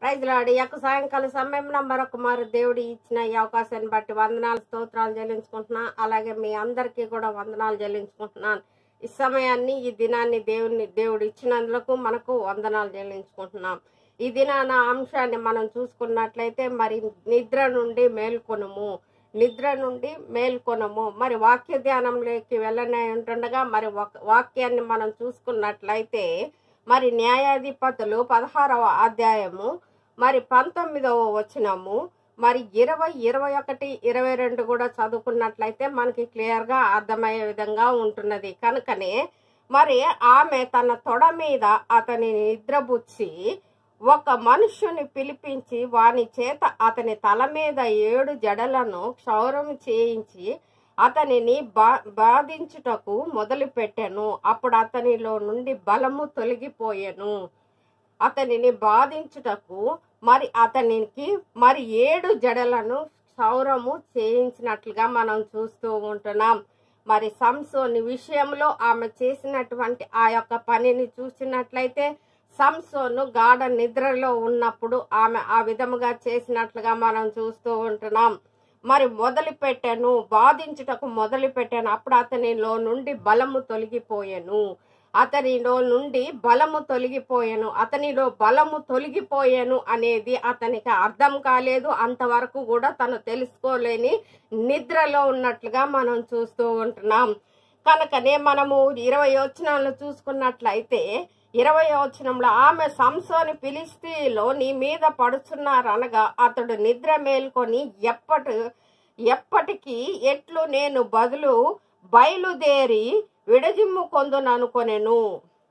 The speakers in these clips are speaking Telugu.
ప్రైజ్ లాడి యొక్క సాయంకాల సమయంలో మరొక మారు దేవుడు ఇచ్చిన ఈ అవకాశాన్ని బట్టి వందనాలు స్తోత్రాలు చెల్లించుకుంటున్నా అలాగే మీ అందరికీ కూడా వందనాలు చెల్లించుకుంటున్నాను ఈ సమయాన్ని ఈ దినాన్ని దేవుని దేవుడు ఇచ్చినందుకు మనకు వందనాలు చెల్లించుకుంటున్నాం ఈ దినాన అంశాన్ని మనం చూసుకున్నట్లయితే మరి నిద్ర నుండి మేల్కొనుము నిద్ర నుండి మేల్కొనము మరి వాక్య ధ్యానంలోకి వెళ్ళనే ఉంటుండగా మరి వాక్- వాక్యాన్ని మనం చూసుకున్నట్లయితే మరి న్యాయాధిపతులు పదహారవ అధ్యాయము మరి పంతొమ్మిదవ వచనము మరి ఇరవై ఇరవై ఒకటి ఇరవై రెండు కూడా చదువుకున్నట్లయితే మనకి క్లియర్గా అర్థమయ్యే విధంగా ఉంటున్నది కనుకనే మరి ఆమె తన తొడ మీద అతని నిద్రబుచ్చి ఒక మనుష్యుని పిలిపించి వాని చేత అతని తల మీద ఏడు జడలను క్షౌరం చేయించి అతనిని బా బాధించుటకు మొదలుపెట్టెను అప్పుడు అతనిలో నుండి బలము తొలగిపోయెను అతనిని బాధించుటకు మరి అతనికి మరి ఏడు జడలను క్షౌరము చేయించినట్లుగా మనం చూస్తూ ఉంటున్నాం మరి సంసోని విషయంలో ఆమె చేసినటువంటి ఆ యొక్క పనిని చూసినట్లయితే సంసోను గాఢ నిద్రలో ఉన్నప్పుడు ఆమె ఆ విధముగా చేసినట్లుగా మనం చూస్తూ ఉంటున్నాం మరి మొదలు పెట్టాను బాధించుటకు మొదలు పెట్టాను అప్పుడు అతనిలో నుండి బలము తొలగిపోయాను అతనిలో నుండి బలము తొలగిపోయాను అతనిలో బలము తొలగిపోయాను అనేది అతనికి అర్థం కాలేదు అంతవరకు కూడా తను తెలుసుకోలేని నిద్రలో ఉన్నట్లుగా మనం చూస్తూ ఉంటున్నాం కనుకనే మనము ఇరవై వచనాలను చూసుకున్నట్లయితే ఇరవై వచనంలో ఆమె సంసోని పిలిస్తీలో నీ మీద పడుచున్నారనగా అతడు నిద్ర మేల్కొని ఎప్పటి ఎప్పటికీ ఎట్లు నేను బదులు బయలుదేరి విడజిమ్ము కొందును అనుకొనెను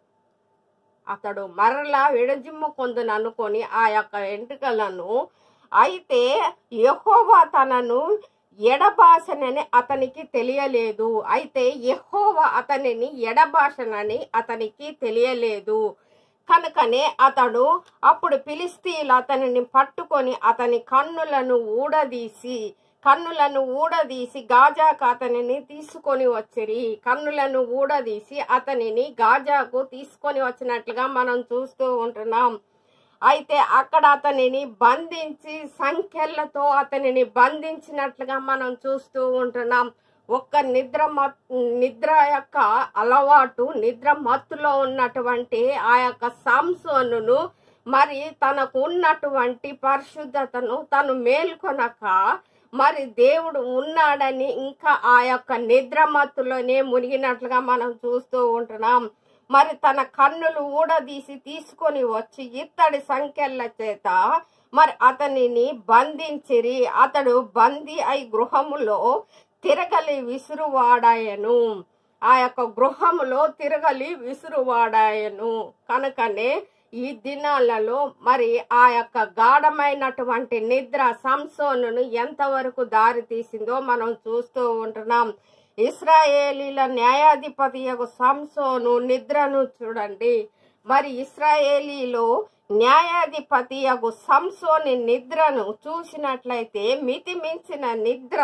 అతడు మరలా విడజిమ్ము కొందును అనుకొని ఆ యొక్క ఎంట్రుకలను అయితే యెహోవా తనను ఎడబాసనని అతనికి తెలియలేదు అయితే యెహోవా అతనిని ఎడబాసనని అతనికి తెలియలేదు కనుకనే అతడు అప్పుడు పిలిస్తీలు అతనిని పట్టుకొని అతని కన్నులను ఊడదీసి కన్నులను ఊడదీసి గాజాకు అతనిని తీసుకొని వచ్చిరి కన్నులను ఊడదీసి అతనిని గాజాకు తీసుకొని వచ్చినట్లుగా మనం చూస్తూ ఉంటున్నాం అయితే అక్కడ అతనిని బంధించి సంఖ్యలతో అతనిని బంధించినట్లుగా మనం చూస్తూ ఉంటున్నాం ఒక్క నిద్ర మత్ నిద్ర యొక్క అలవాటు నిద్ర మత్తులో ఉన్నటువంటి ఆ యొక్క సంసోనును మరి తనకు ఉన్నటువంటి పరిశుద్ధతను తను మేల్కొనక మరి దేవుడు ఉన్నాడని ఇంకా ఆ యొక్క నిద్ర మత్తులోనే మునిగినట్లుగా మనం చూస్తూ ఉంటున్నాం మరి తన కన్నులు ఊడదీసి తీసుకొని వచ్చి ఇత్తడి సంఖ్యల చేత మరి అతనిని బంధించిరి అతడు బందీ అయి గృహములో తిరగలి విసురువాడాయను ఆ యొక్క గృహములో తిరగలి విసురువాడాయను కనుకనే ఈ దినాలలో మరి ఆ యొక్క గాఢమైనటువంటి నిద్ర సంసోనును ఎంతవరకు దారి తీసిందో మనం చూస్తూ ఉంటున్నాం ఇస్రాయేలీల న్యాయాధిపతి యొక్క సంసోను నిద్రను చూడండి మరి ఇస్రాయేలీలో న్యాయాధిపతి యొక్క సంసోని నిద్రను చూసినట్లయితే మితిమించిన నిద్ర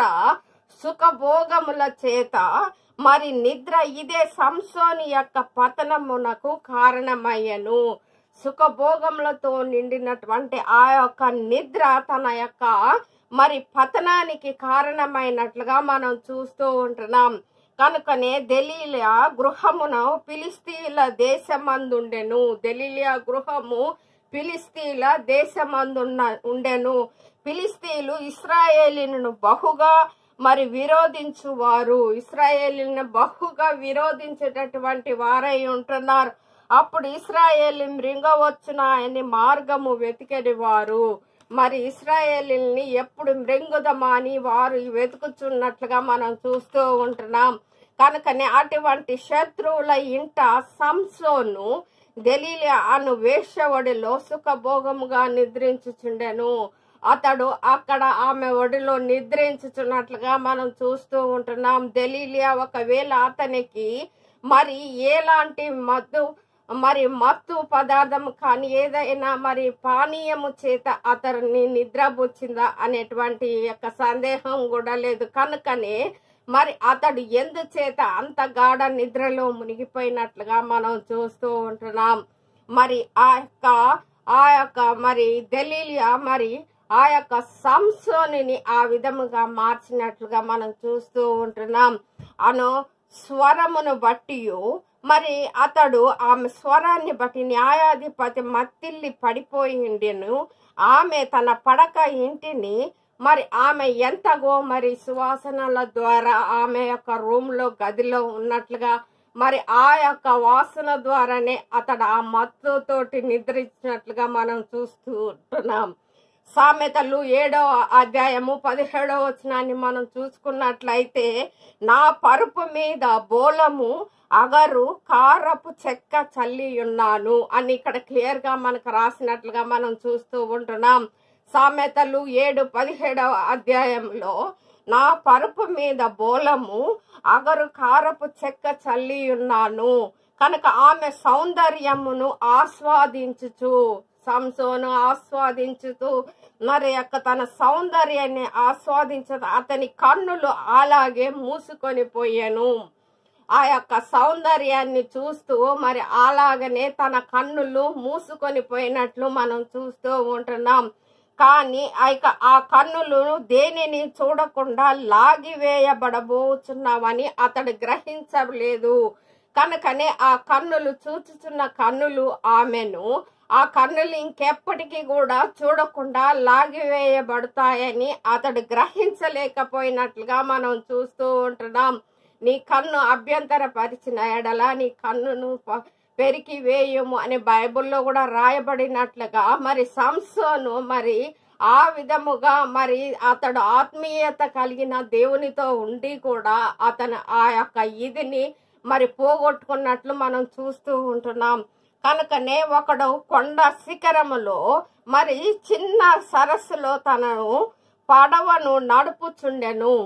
సుఖభోగముల చేత మరి నిద్ర ఇదే సంసోని యొక్క పతనమునకు కారణమయ్యను సుఖభోగములతో నిండినటువంటి ఆ యొక్క నిద్ర తన యొక్క మరి పతనానికి కారణమైనట్లుగా మనం చూస్తూ ఉంటున్నాం కనుకనే దెలీలియా గృహమున ఫిలిస్తీన్ల దేశమందుండెను దెలీలియా గృహము ఫిలిస్తీన్ల దేశమందున్న ఉండెను ఫిలిస్తీన్లు ఇస్రాయేలీలను బహుగా మరి విరోధించువారు ఇస్రాయేలీని బహుగా విరోధించేటటువంటి వారై ఉంటున్నారు అప్పుడు ఇస్రాయేలీ మృంగవచ్చున అని మార్గము వెతికని వారు మరి ఇస్రాయేలీని ఎప్పుడు మృంగుదమని వారు వెతుకుచున్నట్లుగా మనం చూస్తూ ఉంటున్నాం కనుకనే అటువంటి శత్రువుల ఇంట సంసోను దలీలి అను వేశ్యవడిలో సుఖభోగముగా నిద్రించుచుండెను అతడు అక్కడ ఆమె ఒడిలో నిద్రించుచున్నట్లుగా మనం చూస్తూ ఉంటున్నాం దలీలియా ఒకవేళ అతనికి మరి ఎలాంటి మత్తు మరి మత్తు పదార్థం కానీ ఏదైనా మరి పానీయము చేత అతన్ని నిద్రపుచ్చిందా అనేటువంటి యొక్క సందేహం కూడా లేదు కనుకనే మరి అతడు ఎందుచేత అంత గాఢ నిద్రలో మునిగిపోయినట్లుగా మనం చూస్తూ ఉంటున్నాం మరి ఆ యొక్క ఆ యొక్క మరి దలీలియా మరి ఆ యొక్క సంసోనిని ఆ విధముగా మార్చినట్లుగా మనం చూస్తూ ఉంటున్నాం అను స్వరమును బట్టి మరి అతడు ఆమె స్వరాన్ని బట్టి న్యాయాధిపతి మత్తిల్లి పడిపోయిండెను ఆమె తన పడక ఇంటిని మరి ఆమె ఎంతగో మరి సువాసనల ద్వారా ఆమె యొక్క రూమ్ లో గదిలో ఉన్నట్లుగా మరి ఆ యొక్క వాసన ద్వారానే అతడు ఆ మత్తుతోటి నిద్రించినట్లుగా మనం చూస్తూ ఉంటున్నాం సామెతలు ఏడవ అధ్యాయము పదిహేడవ వచనాన్ని మనం చూసుకున్నట్లయితే నా పరుపు మీద బోలము అగరు కారపు చెక్క చల్లి ఉన్నాను అని ఇక్కడ క్లియర్ గా మనకు రాసినట్లుగా మనం చూస్తూ ఉంటున్నాం సామెతలు ఏడు పదిహేడవ అధ్యాయంలో నా పరుపు మీద బోలము అగరు కారపు చెక్క చల్లి ఉన్నాను కనుక ఆమె సౌందర్యమును ఆస్వాదించుచు సంసోను ఆస్వాదించుతూ మరి యొక్క తన సౌందర్యాన్ని ఆస్వాదించు అతని కన్నులు అలాగే మూసుకొని పోయాను ఆ యొక్క సౌందర్యాన్ని చూస్తూ మరి అలాగనే తన కన్నులు మూసుకొని పోయినట్లు మనం చూస్తూ ఉంటున్నాం కానీ ఆ యొక్క ఆ కన్నులు దేనిని చూడకుండా లాగివేయబడబోచున్నామని అతడు గ్రహించలేదు కనుకనే ఆ కన్నులు చూచుచున్న కన్నులు ఆమెను ఆ కన్నులు ఇంకెప్పటికీ కూడా చూడకుండా లాగివేయబడతాయని అతడు గ్రహించలేకపోయినట్లుగా మనం చూస్తూ ఉంటున్నాం నీ కన్ను అభ్యంతరపరిచిన ఎడల నీ కన్నును ప- పెరికి వేయము అని బైబిల్లో కూడా రాయబడినట్లుగా మరి సంసోను మరి ఆ విధముగా మరి అతడు ఆత్మీయత కలిగిన దేవునితో ఉండి కూడా అతను ఆ యొక్క ఇదిని మరి పోగొట్టుకున్నట్లు మనం చూస్తూ ఉంటున్నాం కనుకనే ఒకడు కొండ శిఖరములో మరి చిన్న సరస్సులో తనను పడవను నడుపుచుండెను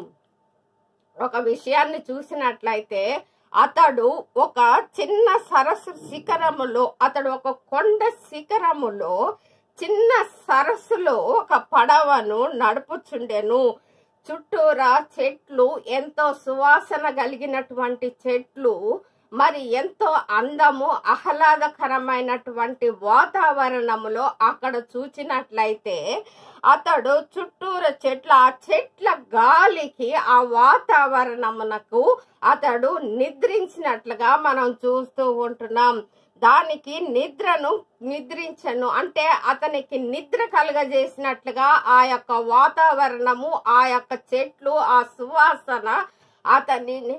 ఒక విషయాన్ని చూసినట్లయితే అతడు ఒక చిన్న సరస్సు శిఖరములో అతడు ఒక కొండ శిఖరములో చిన్న సరస్సులో ఒక పడవను నడుపుచుండెను చుట్టూరా చెట్లు ఎంతో సువాసన కలిగినటువంటి చెట్లు మరి ఎంతో అందము ఆహ్లాదకరమైనటువంటి వాతావరణములో అక్కడ చూచినట్లయితే అతడు చుట్టూరు చెట్ల ఆ చెట్ల గాలికి ఆ వాతావరణమునకు అతడు నిద్రించినట్లుగా మనం చూస్తూ ఉంటున్నాం దానికి నిద్రను నిద్రించను అంటే అతనికి నిద్ర కలుగజేసినట్లుగా ఆ యొక్క వాతావరణము ఆ యొక్క చెట్లు ఆ సువాసన అతనిని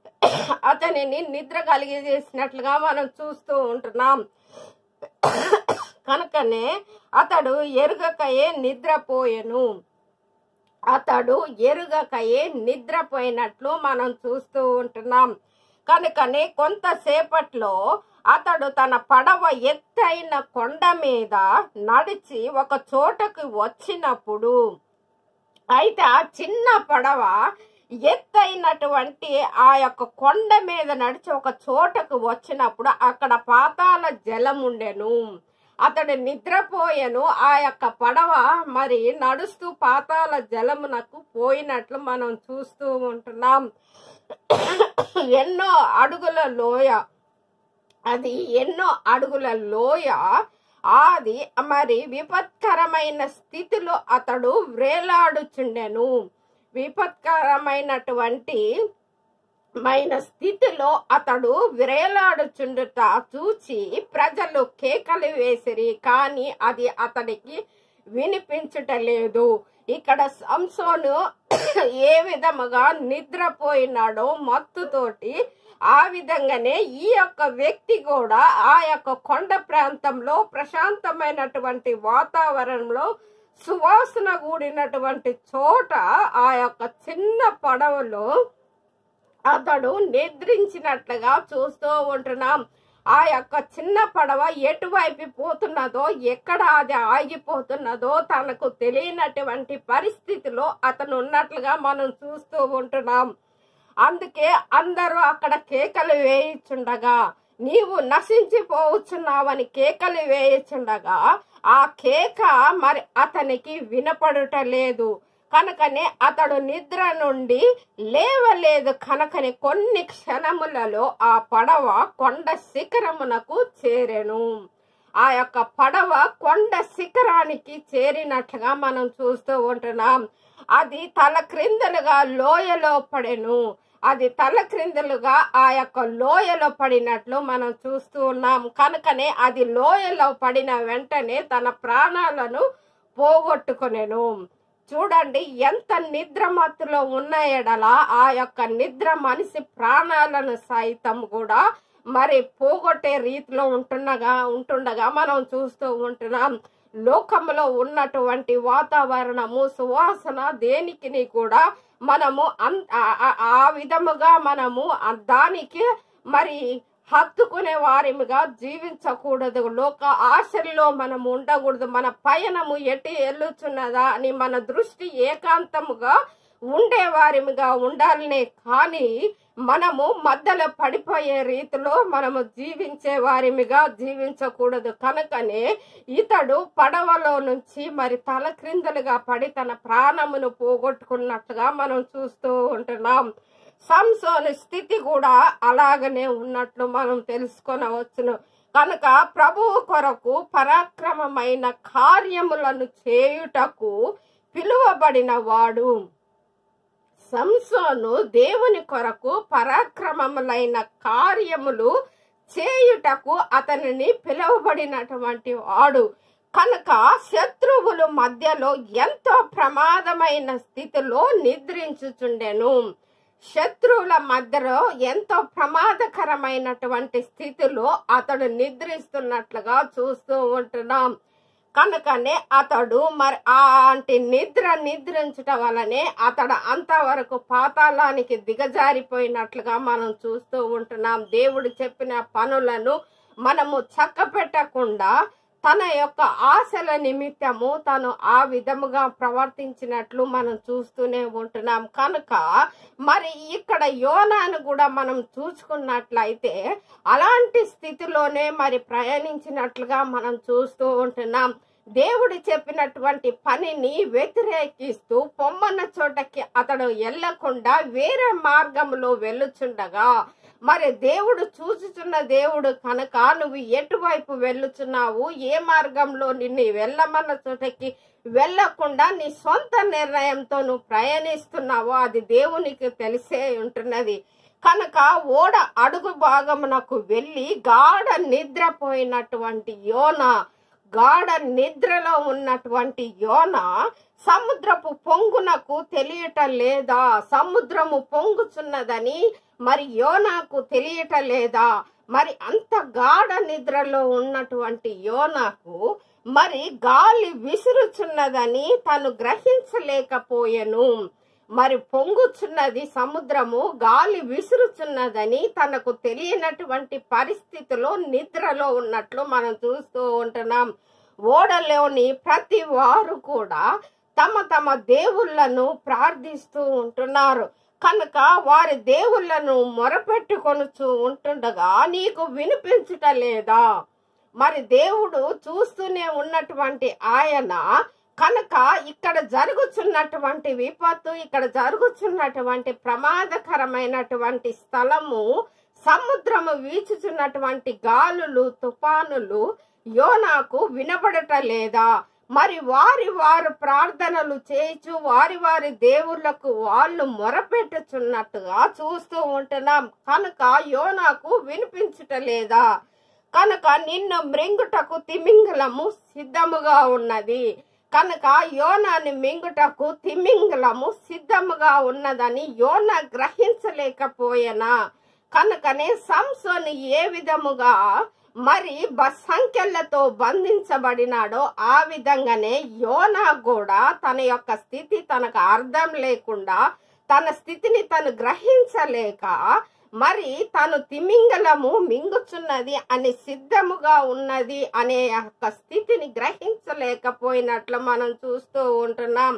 అతనిని నిద్ర కలిగజేసినట్లుగా మనం చూస్తూ ఉంటున్నాం కనుకనే అతడు ఎరుగకయే నిద్రపోయెను అతడు ఎరుగకయే నిద్రపోయినట్లు మనం చూస్తూ ఉంటున్నాం కనుకనే కొంతసేపట్లో అతడు తన పడవ ఎత్తైన కొండ మీద నడిచి ఒక చోటకు వచ్చినప్పుడు అయితే ఆ చిన్న పడవ ఎత్తైనటువంటి ఆ యొక్క కొండ మీద నడిచి ఒక చోటకు వచ్చినప్పుడు అక్కడ పాతాల జలం ఉండెను అతడు నిద్రపోయెను ఆ యొక్క పడవ మరి నడుస్తూ పాతాల జలమునకు పోయినట్లు మనం చూస్తూ ఉంటున్నాం ఎన్నో అడుగుల లోయ అది ఎన్నో అడుగుల లోయ అది మరి విపత్కరమైన స్థితిలో అతడు వ్రేలాడుచుండెను విపత్కరమైనటువంటి మైన స్థితిలో అతడు విరేలాడుచుండుట చూచి ప్రజలు కేకలు వేసిరి కానీ అది అతడికి వినిపించుటలేదు ఇక్కడ సంసోను ఏ విధముగా నిద్రపోయినాడో మత్తుతోటి ఆ విధంగానే ఈ యొక్క వ్యక్తి కూడా ఆ యొక్క కొండ ప్రాంతంలో ప్రశాంతమైనటువంటి వాతావరణంలో సువాసన కూడినటువంటి చోట ఆ యొక్క చిన్న పడవలో అతడు నిద్రించినట్లుగా చూస్తూ ఉంటున్నాం ఆ యొక్క చిన్న పడవ ఎటువైపు పోతున్నదో ఎక్కడ అది ఆగిపోతున్నదో తనకు తెలియనటువంటి పరిస్థితిలో అతను ఉన్నట్లుగా మనం చూస్తూ ఉంటున్నాం అందుకే అందరూ అక్కడ కేకలు వేయిచుండగా నీవు నశించిపోవచ్చున్నావని కేకలు వేయిచుండగా ఆ కేక మరి అతనికి వినపడుట లేదు కనుకనే అతడు నిద్ర నుండి లేవలేదు కనుకనే కొన్ని క్షణములలో ఆ పడవ కొండ శిఖరమునకు చేరెను ఆ యొక్క పడవ కొండ శిఖరానికి చేరినట్లుగా మనం చూస్తూ ఉంటున్నాం అది తల క్రిందలుగా లోయలో పడెను అది తల క్రిందలుగా ఆ యొక్క లోయలో పడినట్లు మనం చూస్తూ ఉన్నాం కనుకనే అది లోయలో పడిన వెంటనే తన ప్రాణాలను పోగొట్టుకొనెను చూడండి ఎంత నిద్రమత్తులో ఉన్న ఎడల ఆ యొక్క నిద్ర మనిషి ప్రాణాలను సైతం కూడా మరి పోగొట్టే రీతిలో ఉంటుండగా ఉంటుండగా మనం చూస్తూ ఉంటున్నాం లోకంలో ఉన్నటువంటి వాతావరణము సువాసన దేనికి కూడా మనము అన్ ఆ- ఆ- ఆ విధముగా మనము ఆ- దానికి మరి హత్తుకునే వారిగా జీవించకూడదు లోక ఆశల్లో మనం ఉండకూడదు మన పయనము ఎటు వెళ్ళుచున్నదా అని మన దృష్టి ఏకాంతముగా ఉండే వారిగా ఉండాలనే కానీ మనము మధ్యలో పడిపోయే రీతిలో మనము జీవించే వారిగా జీవించకూడదు కనుకనే ఇతడు పడవలో నుంచి మరి తల క్రిందలుగా పడి తన ప్రాణమును పోగొట్టుకున్నట్టుగా మనం చూస్తూ ఉంటున్నాం సంసోని స్థితి కూడా అలాగనే ఉన్నట్లు మనం తెలుసుకొనవచ్చును కనుక ప్రభువు కొరకు పరాక్రమమైన కార్యములను చేయుటకు పిలువబడిన వాడు సంసోను దేవుని కొరకు పరాక్రమములైన కార్యములు చేయుటకు అతనిని పిలువబడినటువంటి వాడు కనుక శత్రువుల మధ్యలో ఎంతో ప్రమాదమైన స్థితిలో నిద్రించుచుండెను శత్రువుల మధ్యలో ఎంతో ప్రమాదకరమైనటువంటి స్థితిలో అతడు నిద్రిస్తున్నట్లుగా చూస్తూ ఉంటున్నాం కనుకనే అతడు మరి అలాంటి నిద్ర నిద్రించటం వలనే అతడు అంతవరకు పాతాళానికి దిగజారిపోయినట్లుగా మనం చూస్తూ ఉంటున్నాం దేవుడు చెప్పిన పనులను మనము చక్క పెట్టకుండా తన యొక్క ఆశల నిమిత్తము తను ఆ విధముగా ప్రవర్తించినట్లు మనం చూస్తూనే ఉంటున్నాం కనుక మరి ఇక్కడ యోనాను కూడా మనం చూసుకున్నట్లయితే అలాంటి స్థితిలోనే మరి ప్రయాణించినట్లుగా మనం చూస్తూ ఉంటున్నాం దేవుడు చెప్పినటువంటి పనిని వ్యతిరేకిస్తూ పొమ్మన్న చోటకి అతడు వెళ్లకుండా వేరే మార్గంలో వెళ్ళుచుండగా మరి దేవుడు చూచుచున్న దేవుడు కనుక నువ్వు ఎటువైపు వెళ్ళుచున్నావు ఏ మార్గంలో నిన్ను వెళ్ళమన్న చోటకి వెళ్ళకుండా నీ సొంత నిర్ణయంతో నువ్వు ప్రయాణిస్తున్నావో అది దేవునికి తెలిసే ఉంటున్నది కనుక ఓడ అడుగు భాగమునకు వెళ్ళి గాఢ నిద్రపోయినటువంటి యోన గాఢ నిద్రలో ఉన్నటువంటి యోన సముద్రపు పొంగునకు తెలియటం లేదా సముద్రము పొంగుచున్నదని మరి యోనాకు తెలియటం లేదా మరి అంత గాఢ నిద్రలో ఉన్నటువంటి యోనాకు మరి గాలి విసురుచున్నదని తను గ్రహించలేకపోయెను మరి పొంగుచున్నది సముద్రము గాలి విసురుచున్నదని తనకు తెలియనటువంటి పరిస్థితిలో నిద్రలో ఉన్నట్లు మనం చూస్తూ ఉంటున్నాం ఓడలోని ప్రతి వారు కూడా తమ తమ దేవుళ్ళను ప్రార్థిస్తూ ఉంటున్నారు కనుక వారి దేవుళ్ళను మొరపెట్టుకొనుచు ఉంటుండగా నీకు వినిపించుట లేదా మరి దేవుడు చూస్తూనే ఉన్నటువంటి ఆయన కనుక ఇక్కడ జరుగుతున్నటువంటి విపత్తు ఇక్కడ జరుగుతున్నటువంటి ప్రమాదకరమైనటువంటి స్థలము సముద్రము వీచుచున్నటువంటి గాలులు తుఫానులు యోనాకు వినబడట లేదా మరి వారి వారు ప్రార్థనలు చేయించు వారి వారి దేవుళ్ళకు వాళ్ళు మొరపెట్టుచున్నట్టుగా చూస్తూ ఉంటున్నాం కనుక యోనాకు వినిపించుట లేదా కనుక నిన్ను మృంగుటకు తిమింగలము సిద్ధముగా ఉన్నది కనుక యోనాని మింగుటకు తిమింగలము సిద్ధముగా ఉన్నదని యోన గ్రహించలేకపోయేనా కనుకనే సంసోని ఏ విధముగా మరి బ- సంఖ్యలతో బంధించబడినాడో ఆ విధంగానే యోనా కూడా తన యొక్క స్థితి తనకు అర్థం లేకుండా తన స్థితిని తను గ్రహించలేక మరి తను తిమింగలము మింగుచున్నది అని సిద్ధముగా ఉన్నది అనే యొక్క స్థితిని గ్రహించలేకపోయినట్లు మనం చూస్తూ ఉంటున్నాం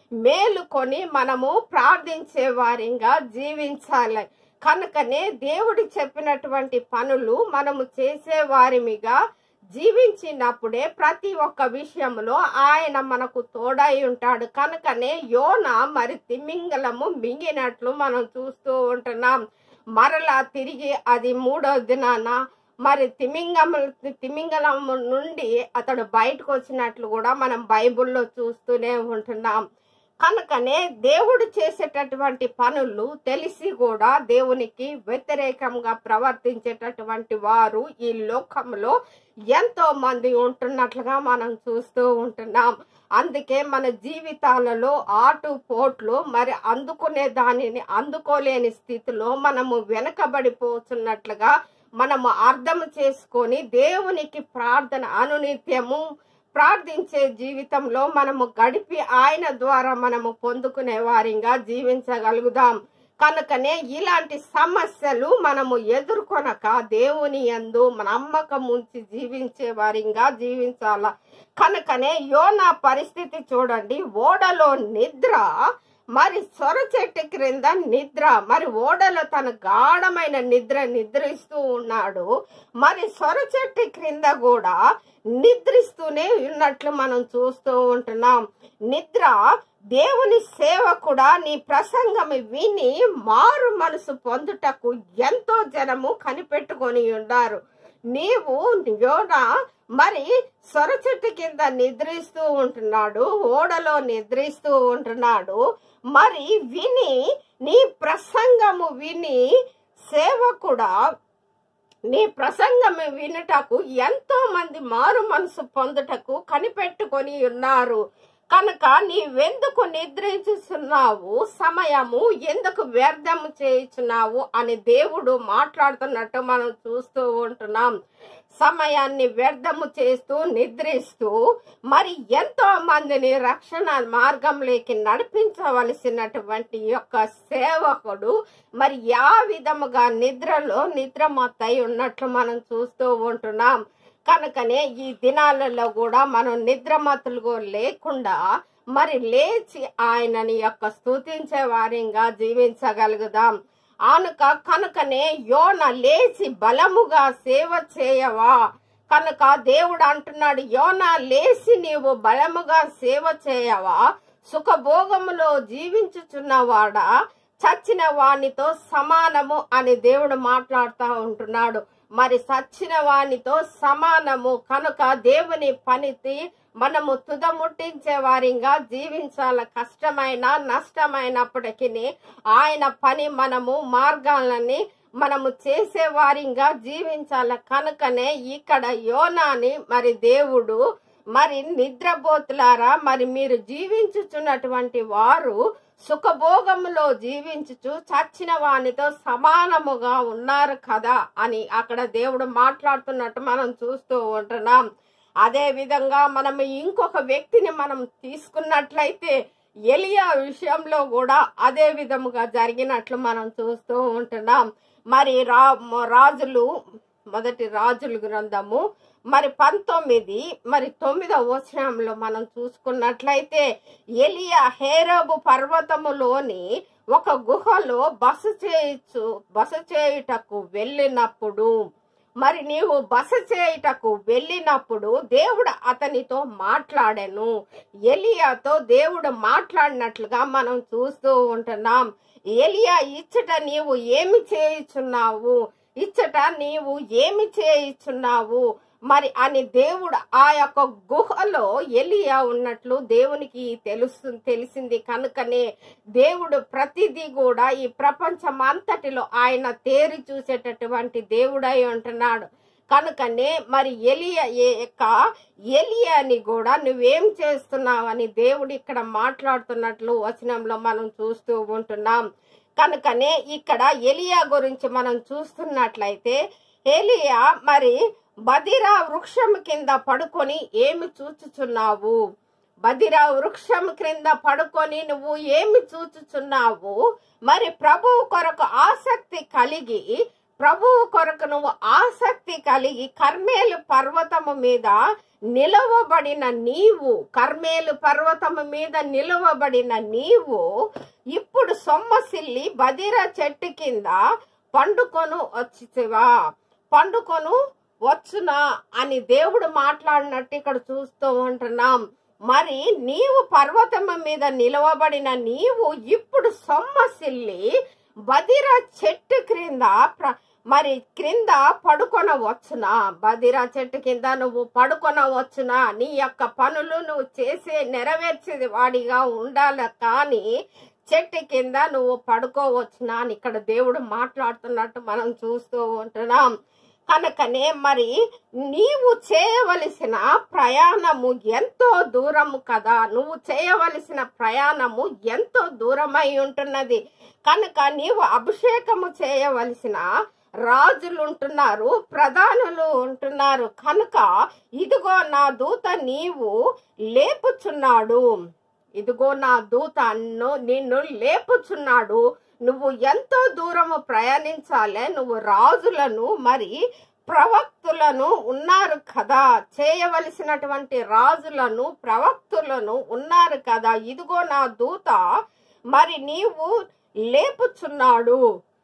మేలుకొని మనము ప్రార్థించే వారిగా జీవించాలి కనుకనే దేవుడు చెప్పినటువంటి పనులు మనము చేసే వారిమిగా జీవించినప్పుడే ప్రతి ఒక్క విషయంలో ఆయన మనకు తోడై ఉంటాడు కనుకనే యోన మరి తిమింగలము మింగినట్లు మనం చూస్తూ ఉంటున్నాం మరలా తిరిగి అది మూడో దినాన మరి తిమింగం తిమింగలం నుండి అతడు బయటకు వచ్చినట్లు కూడా మనం బైబిల్లో చూస్తూనే ఉంటున్నాం కనుకనే దేవుడు చేసేటటువంటి పనులు తెలిసి కూడా దేవునికి వ్యతిరేకంగా ప్రవర్తించేటటువంటి వారు ఈ లోకంలో ఎంతో మంది ఉంటున్నట్లుగా మనం చూస్తూ ఉంటున్నాం అందుకే మన జీవితాలలో ఆటు పోట్లు మరి అందుకునే దానిని అందుకోలేని స్థితిలో మనము వెనకబడిపోతున్నట్లుగా మనము అర్థం చేసుకొని దేవునికి ప్రార్థన అనునిత్యము ప్రార్థించే జీవితంలో మనము గడిపి ఆయన ద్వారా మనము పొందుకునే వారిగా జీవించగలుగుదాం కనుకనే ఇలాంటి సమస్యలు మనము ఎదుర్కొనక దేవుని యందు నమ్మకం ఉంచి జీవించే వారిగా జీవించాల కనుకనే యోనా పరిస్థితి చూడండి ఓడలో నిద్ర మరి సొర చెట్టు క్రింద నిద్ర మరి ఓడలో తన గాఢమైన నిద్ర నిద్రిస్తూ ఉన్నాడు మరి సొర చెట్టు క్రింద కూడా నిద్రిస్తూనే ఉన్నట్లు మనం చూస్తూ ఉంటున్నాం నిద్ర దేవుని సేవకుడా నీ ప్రసంగం విని మారు మనసు పొందుటకు ఎంతో జనము కనిపెట్టుకొని ఉన్నారు నీవు యోన మరి సొర చెట్టు కింద నిద్రిస్తూ ఉంటున్నాడు ఓడలో నిద్రిస్తూ ఉంటున్నాడు మరి విని నీ ప్రసంగము విని సేవకుడా నీ ప్రసంగం వినుటకు ఎంతో మంది మారు మనసు పొందుటకు కనిపెట్టుకొని ఉన్నారు కనుక నీవెందుకు నిద్రించుచున్నావు సమయము ఎందుకు వ్యర్థము చేయుచున్నావు అని దేవుడు మాట్లాడుతున్నట్టు మనం చూస్తూ ఉంటున్నాం సమయాన్ని వ్యర్థము చేస్తూ నిద్రిస్తూ మరి ఎంతో మందిని రక్షణ మార్గంలోకి నడిపించవలసినటువంటి యొక్క సేవకుడు మరి యా విధముగా నిద్రలో నిద్రమత్తై ఉన్నట్లు మనం చూస్తూ ఉంటున్నాం కనుకనే ఈ దినాలలో కూడా మనం నిద్రమతులు లేకుండా మరి లేచి ఆయనని యొక్క స్తుతించే వారిగా జీవించగలుగుదాం ఆనుక కనుకనే యోన లేచి బలముగా సేవ చేయవా కనుక దేవుడు అంటున్నాడు యోన లేచి నీవు బలముగా సేవ చేయవా సుఖభోగములో జీవించుచున్నవాడా చచ్చిన వానితో సమానము అని దేవుడు మాట్లాడుతూ ఉంటున్నాడు మరి సచ్చిన వానితో సమానము కనుక దేవుని పనితి మనము తుదముట్టించే వారిగా జీవించాల కష్టమైన నష్టమైనప్పటికీ ఆయన పని మనము మార్గాలని మనము చేసే వారిగా జీవించాల కనుకనే ఇక్కడ యోనాని మరి దేవుడు మరి నిద్రపోతులారా మరి మీరు జీవించుచున్నటువంటి వారు సుఖభోగములో జీవించుచు చచ్చిన వానితో సమానముగా ఉన్నారు కదా అని అక్కడ దేవుడు మాట్లాడుతున్నట్టు మనం చూస్తూ ఉంటున్నాం అదే విధంగా మనం ఇంకొక వ్యక్తిని మనం తీసుకున్నట్లయితే ఎలియా విషయంలో కూడా అదే విధముగా జరిగినట్లు మనం చూస్తూ ఉంటున్నాం మరి రా రాజులు మొదటి రాజుల గ్రంథము మరి పంతొమ్మిది మరి తొమ్మిదవ వచనంలో మనం చూసుకున్నట్లయితే ఎలియా హేరబు పర్వతములోని ఒక గుహలో బస చేయొచ్చు బస చేయుటకు వెళ్ళినప్పుడు మరి నీవు బస చేయుటకు వెళ్ళినప్పుడు దేవుడు అతనితో మాట్లాడాను ఎలియాతో దేవుడు మాట్లాడినట్లుగా మనం చూస్తూ ఉంటున్నాం ఎలియా ఇచ్చట నీవు ఏమి చేయుచున్నావు ఇచ్చట నీవు ఏమి చేయుచున్నావు మరి అని దేవుడు ఆ యొక్క గుహలో ఎలియా ఉన్నట్లు దేవునికి తెలుసు తెలిసింది కనుకనే దేవుడు ప్రతిదీ కూడా ఈ ప్రపంచం అంతటిలో ఆయన తేరి చూసేటటువంటి దేవుడై ఉంటున్నాడు కనుకనే మరి ఎలియ యొక్క ఎలియాని కూడా నువ్వేం చేస్తున్నావని దేవుడు ఇక్కడ మాట్లాడుతున్నట్లు వచనంలో మనం చూస్తూ ఉంటున్నాం కనుకనే ఇక్కడ ఎలియా గురించి మనం చూస్తున్నట్లయితే ఎలియా మరి బదిరా వృక్షం కింద పడుకొని ఏమి చూచుచున్నావు బదిరా వృక్షం క్రింద పడుకొని నువ్వు ఏమి చూచుచున్నావు మరి ప్రభువు కొరకు ఆసక్తి కలిగి ప్రభువు కొరకు నువ్వు ఆసక్తి కలిగి కర్మేలు పర్వతము మీద నిలవబడిన నీవు కర్మేలు పర్వతము మీద నిలవబడిన నీవు ఇప్పుడు సొమ్మసిల్లి బదిర చెట్టు కింద పండుకొను వచ్చివా పండుకొను వచ్చునా అని దేవుడు మాట్లాడినట్టు ఇక్కడ చూస్తూ ఉంటున్నాం మరి నీవు పర్వతము మీద నిలవబడిన నీవు ఇప్పుడు సొమ్మసిల్లి బదిర చెట్టు క్రింద ప్ర మరి క్రింద పడుకొనవచ్చునా బదిరా చెట్టు కింద నువ్వు పడుకొనవచ్చునా నీ యొక్క పనులు నువ్వు చేసే నెరవేర్చేది వాడిగా ఉండాలి కానీ చెట్టు కింద నువ్వు పడుకోవచ్చునా అని ఇక్కడ దేవుడు మాట్లాడుతున్నట్టు మనం చూస్తూ ఉంటున్నాం కనుకనే మరి నీవు చేయవలసిన ప్రయాణము ఎంతో దూరము కదా నువ్వు చేయవలసిన ప్రయాణము ఎంతో దూరమై ఉంటున్నది కనుక నీవు అభిషేకము చేయవలసిన రాజులు ఉంటున్నారు ప్రధానులు ఉంటున్నారు కనుక ఇదిగో నా దూత నీవు లేపుచున్నాడు ఇదిగో నా దూత అన్ను నిన్ను లేపుచున్నాడు నువ్వు ఎంతో దూరము ప్రయాణించాలే నువ్వు రాజులను మరి ప్రవక్తులను ఉన్నారు కదా చేయవలసినటువంటి రాజులను ప్రవక్తులను ఉన్నారు కదా ఇదిగో నా దూత మరి నీవు లేపుచున్నాడు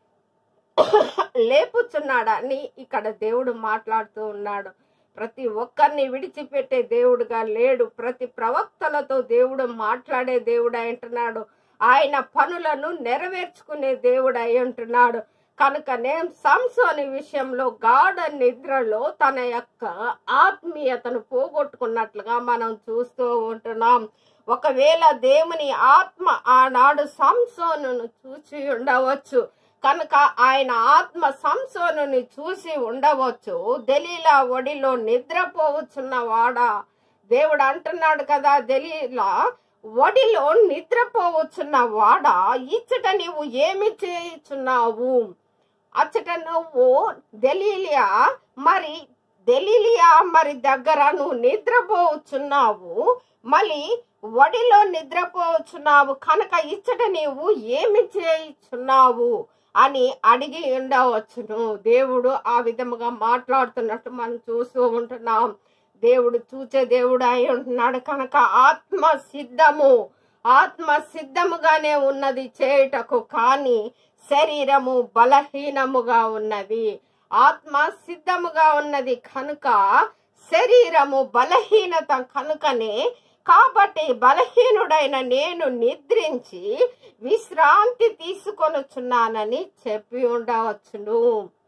లేపుచున్నాడని ఇక్కడ దేవుడు మాట్లాడుతూ ఉన్నాడు ప్రతి ఒక్కరిని విడిచిపెట్టే దేవుడుగా లేడు ప్రతి ప్రవక్తలతో దేవుడు మాట్లాడే దేవుడు అంటున్నాడు ఆయన పనులను నెరవేర్చుకునే దేవుడు అయి ఉంటున్నాడు కనుకనే సంసోని విషయంలో గాఢ నిద్రలో తన యొక్క ఆత్మీయతను పోగొట్టుకున్నట్లుగా మనం చూస్తూ ఉంటున్నాం ఒకవేళ దేవుని ఆత్మ ఆనాడు సంసోనును చూసి ఉండవచ్చు కనుక ఆయన ఆత్మ సంసోనుని చూసి ఉండవచ్చు దలీలా ఒడిలో నిద్రపోవచ్చున్న వాడా దేవుడు అంటున్నాడు కదా దలీలా ఒడిలో నిద్రపోవచ్చున్న వాడా ఇచ్చట నీవు ఏమి చేయుచున్నావు అచ్చట నువ్వు దలీలియా మరి దలీలియా మరి దగ్గర నువ్వు నిద్రపోవచ్చున్నావు మళ్ళీ వడిలో నిద్రపోవచ్చున్నావు కనుక ఇచ్చట నీవు ఏమి చేయుచున్నావు అని అడిగి ఉండవచ్చును దేవుడు ఆ విధముగా మాట్లాడుతున్నట్టు మనం చూస్తూ ఉంటున్నాం దేవుడు చూచే దేవుడు అయి ఉంటున్నాడు కనుక ఆత్మ సిద్ధము ఆత్మ సిద్ధముగానే ఉన్నది చేయుటకు కానీ శరీరము బలహీనముగా ఉన్నది ఆత్మ సిద్ధముగా ఉన్నది కనుక శరీరము బలహీనత కనుకనే కాబట్టి బలహీనుడైన నేను నిద్రించి విశ్రాంతి తీసుకొనుచున్నానని చెప్పి ఉండవచ్చును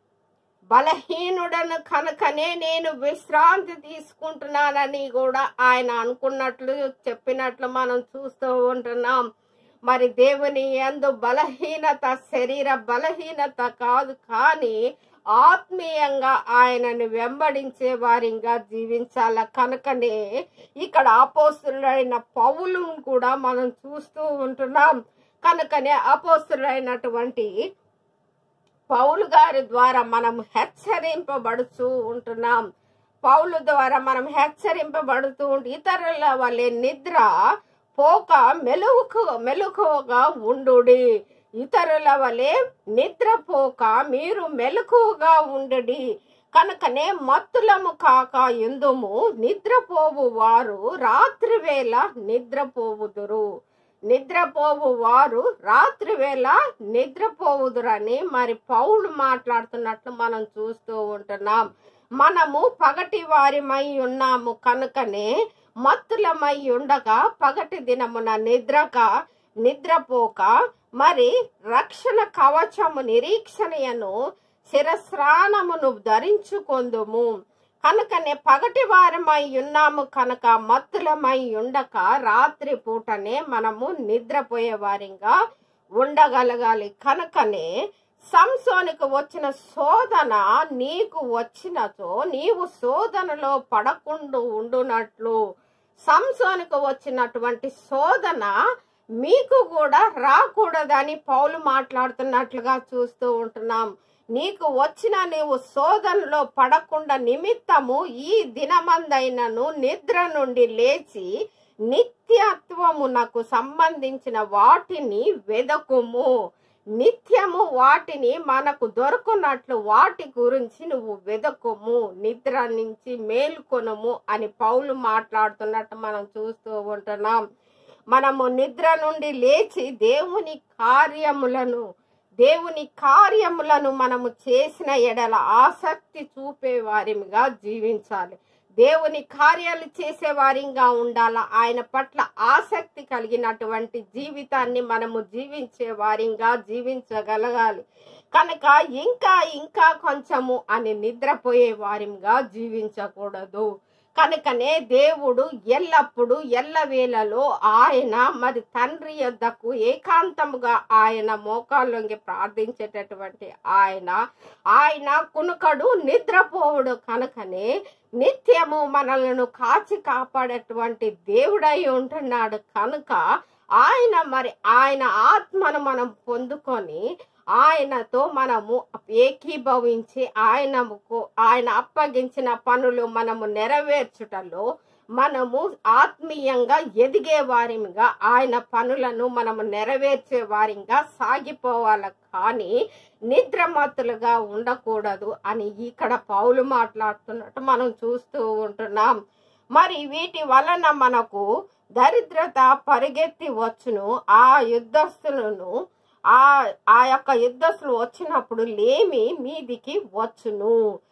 బలహీనుడను కనుకనే నేను విశ్రాంతి తీసుకుంటున్నానని కూడా ఆయన అనుకున్నట్లు చెప్పినట్లు మనం చూస్తూ ఉంటున్నాం మరి దేవుని ఎందు బలహీనత శరీర బలహీనత కాదు కానీ ఆత్మీయంగా ఆయనను వెంబడించే వారిగా జీవించాల కనుకనే ఇక్కడ అపోస్తులైన పౌలును కూడా మనం చూస్తూ ఉంటున్నాం కనుకనే అపోస్తులైనటువంటి పౌలు గారి ద్వారా మనం హెచ్చరింపబడుతూ ఉంటున్నాం పౌలు ద్వారా మనం హెచ్చరింపబడుతూ ఉంటే ఇతరుల వలె నిద్ర పోక మెలుకు మెలకువగా ఉండుడి ఇతరుల వలె నిద్రపోక మీరు మెలకువగా ఉండడి కనుకనే మత్తులము కాక ఎందుము నిద్రపోవు వారు రాత్రి వేళ నిద్రపోవుదురు నిద్రపోవు వారు రాత్రి వేళ నిద్రపోవుదురని మరి పౌలు మాట్లాడుతున్నట్లు మనం చూస్తూ ఉంటున్నాం మనము పగటి వారిమై ఉన్నాము కనుకనే మత్తులమై ఉండగా పగటి దినమున నిద్రక నిద్రపోక మరి రక్షణ కవచము నిరీక్షణయను శిరస్రాణమును ధరించుకొందుము కనుకనే పగటి వారమై ఉన్నాము కనుక మత్తులమై ఉండక రాత్రి పూటనే మనము నిద్రపోయే వారిగా ఉండగలగాలి కనుకనే సంసోనికి వచ్చిన శోధన నీకు వచ్చినచో నీవు శోధనలో పడకుండా ఉండునట్లు సంసోనికి వచ్చినటువంటి శోధన మీకు కూడా రాకూడదని పౌలు మాట్లాడుతున్నట్లుగా చూస్తూ ఉంటున్నాం నీకు వచ్చిన నీవు శోధనలో పడకుండా నిమిత్తము ఈ దినమందైనను నిద్ర నుండి లేచి నిత్యత్వమునకు సంబంధించిన వాటిని వెదకుము నిత్యము వాటిని మనకు దొరకనట్లు వాటి గురించి నువ్వు వెదకుము నిద్ర నుంచి మేల్కొనుము అని పౌలు మాట్లాడుతున్నట్టు మనం చూస్తూ ఉంటున్నాం మనము నిద్ర నుండి లేచి దేవుని కార్యములను దేవుని కార్యములను మనము చేసిన ఎడల ఆసక్తి చూపే వారిగా జీవించాలి దేవుని కార్యాలు చేసే వారిగా ఉండాల ఆయన పట్ల ఆసక్తి కలిగినటువంటి జీవితాన్ని మనము జీవించే వారిగా జీవించగలగాలి కనుక ఇంకా ఇంకా కొంచెము అని నిద్రపోయే వారిగా జీవించకూడదు కనుకనే దేవుడు ఎల్లప్పుడు ఎల్లవేళలో ఆయన మరి తండ్రి యొద్దకు ఏకాంతముగా ఆయన మోకాళ్ళొంగి ప్రార్థించేటటువంటి ఆయన ఆయన కునుకడు నిద్రపోవుడు కనుకనే నిత్యము మనలను కాచి కాపాడేటువంటి దేవుడై ఉంటున్నాడు కనుక ఆయన మరి ఆయన ఆత్మను మనం పొందుకొని ఆయనతో మనము ఏకీభవించి ఆయనకు ఆయన అప్పగించిన పనులు మనము నెరవేర్చుటలో మనము ఆత్మీయంగా ఎదిగే వారిగా ఆయన పనులను మనము నెరవేర్చే వారిగా సాగిపోవాలి కానీ నిద్రమత్తులుగా ఉండకూడదు అని ఇక్కడ పౌలు మాట్లాడుతున్నట్టు మనం చూస్తూ ఉంటున్నాం మరి వీటి వలన మనకు దరిద్రత పరిగెత్తి వచ్చును ఆ యుద్ధస్తులను ఆ ఆ యొక్క యుద్ధస్తులు వచ్చినప్పుడు లేమి మీదికి వచ్చును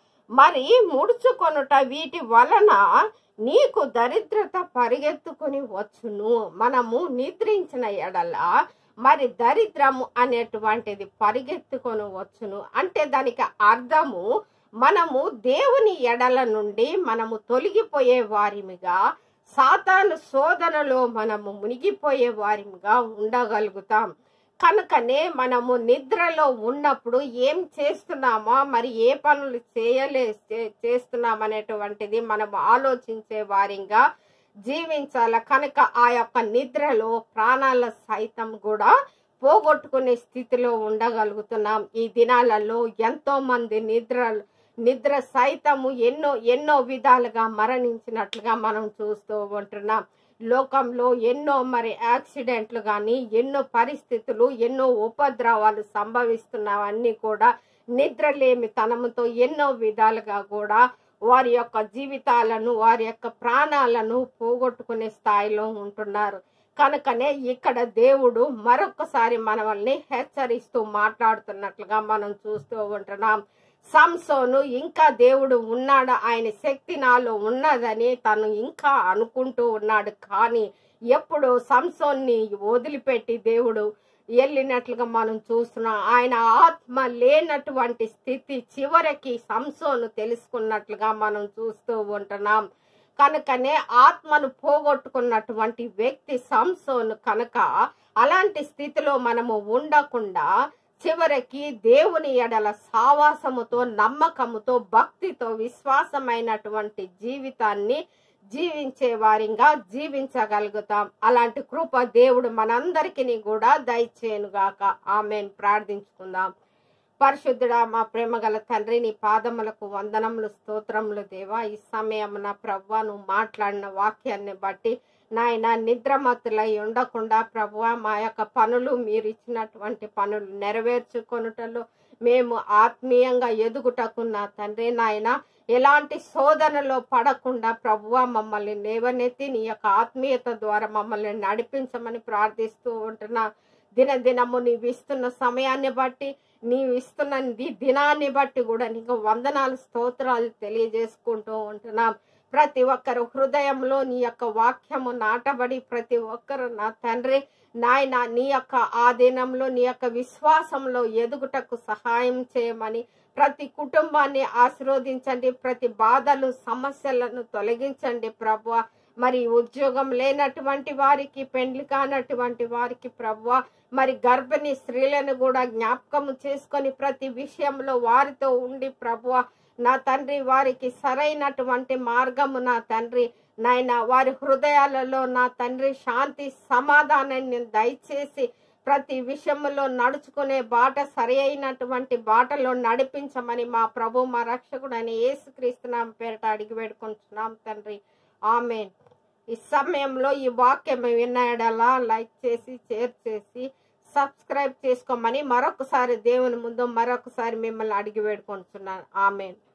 మరి ముడుచుకొనుట వీటి వలన నీకు దరిద్రత పరిగెత్తుకుని వచ్చును మనము నిద్రించిన ఎడల మరి దరిద్రము అనేటువంటిది పరిగెత్తుకొని వచ్చును అంటే దానికి అర్థము మనము దేవుని ఎడల నుండి మనము తొలగిపోయే వారిమిగా సాతాను శోధనలో మనము మునిగిపోయే వారిగా ఉండగలుగుతాం కనుకనే మనము నిద్రలో ఉన్నప్పుడు ఏం చేస్తున్నామా మరి ఏ పనులు చేయలే చే- చేస్తున్నాం అనేటువంటిది మనం ఆలోచించే వారిగా జీవించాల కనుక ఆ యొక్క నిద్రలో ప్రాణాల సైతం కూడా పోగొట్టుకునే స్థితిలో ఉండగలుగుతున్నాం ఈ దినాలలో ఎంతో మంది నిద్ర నిద్ర సైతము ఎన్నో ఎన్నో విధాలుగా మరణించినట్లుగా మనం చూస్తూ ఉంటున్నాం లోకంలో ఎన్నో మరి యాక్సిడెంట్లు కానీ ఎన్నో పరిస్థితులు ఎన్నో ఉపద్రవాలు సంభవిస్తున్నవన్నీ కూడా నిద్రలేమి తనముతో ఎన్నో విధాలుగా కూడా వారి యొక్క జీవితాలను వారి యొక్క ప్రాణాలను పోగొట్టుకునే స్థాయిలో ఉంటున్నారు కనుకనే ఇక్కడ దేవుడు మరొకసారి మనల్ని హెచ్చరిస్తూ మాట్లాడుతున్నట్లుగా మనం చూస్తూ ఉంటున్నాం సంసోను ఇంకా దేవుడు ఉన్నాడు ఆయన శక్తి నాలో ఉన్నదని తను ఇంకా అనుకుంటూ ఉన్నాడు కానీ ఎప్పుడు సంసోన్ని వదిలిపెట్టి దేవుడు వెళ్ళినట్లుగా మనం చూస్తున్నాం ఆయన ఆత్మ లేనటువంటి స్థితి చివరికి సంసోను తెలుసుకున్నట్లుగా మనం చూస్తూ ఉంటున్నాం కనుకనే ఆత్మను పోగొట్టుకున్నటువంటి వ్యక్తి సంసోను కనుక అలాంటి స్థితిలో మనము ఉండకుండా చివరికి దేవుని ఎడల సావాసముతో నమ్మకముతో భక్తితో విశ్వాసమైనటువంటి జీవితాన్ని జీవించే వారిగా జీవించగలుగుతాం అలాంటి కృప దేవుడు మనందరికీ కూడా దయచేయనుగాక ఆమెను ప్రార్థించుకుందాం పరిశుద్ధుడా మా ప్రేమగల తండ్రి నీ పాదములకు వందనములు స్తోత్రములు దేవా ఈ సమయమున ప్రవ్వా నువ్వు మాట్లాడిన వాక్యాన్ని బట్టి నాయన నిద్రమత్తులై ఉండకుండా ప్రభువా మా యొక్క పనులు మీరు ఇచ్చినటువంటి పనులు నెరవేర్చుకొనుటలో మేము ఆత్మీయంగా ఎదుగుటకు నా తండ్రి నాయన ఎలాంటి శోధనలో పడకుండా ప్రభువా మమ్మల్ని లేవనెత్తి నీ యొక్క ఆత్మీయత ద్వారా మమ్మల్ని నడిపించమని ప్రార్థిస్తూ ఉంటున్నా దినదినము నీవు ఇస్తున్న సమయాన్ని బట్టి నీవు ఇస్తున్న ది దినాన్ని బట్టి కూడా నీకు వందనాలు స్తోత్రాలు తెలియజేసుకుంటూ ఉంటున్నాం ప్రతి ఒక్కరు హృదయంలో నీ యొక్క వాక్యము నాటబడి ప్రతి ఒక్కరు నా తండ్రి నాయన నీ యొక్క ఆ దినంలో నీ యొక్క విశ్వాసంలో ఎదుగుటకు సహాయం చేయమని ప్రతి కుటుంబాన్ని ఆశీర్వదించండి ప్రతి బాధలు సమస్యలను తొలగించండి ప్రభు మరి ఉద్యోగం లేనటువంటి వారికి పెండ్లి కానటువంటి వారికి ప్రభు మరి గర్భిణీ స్త్రీలను కూడా జ్ఞాపకం చేసుకొని ప్రతి విషయంలో వారితో ఉండి ప్రభు నా తండ్రి వారికి సరైనటువంటి మార్గము నా తండ్రి నాయన వారి హృదయాలలో నా తండ్రి శాంతి సమాధానాన్ని దయచేసి ప్రతి విషయంలో నడుచుకునే బాట సరి అయినటువంటి బాటలో నడిపించమని మా ప్రభు మా రక్షకుడు అని యేసుక్రీస్తునాం పేరట అడిగి వేడుకుంటున్నాం తండ్రి ఆమెన్ ఈ సమయంలో ఈ వాక్యం విన్నాడలా లైక్ చేసి షేర్ చేసి సబ్స్క్రైబ్ చేసుకోమని మరొకసారి దేవుని ముందు మరొకసారి మిమ్మల్ని అడిగి వేడుకుంటున్నాను ఆమెన్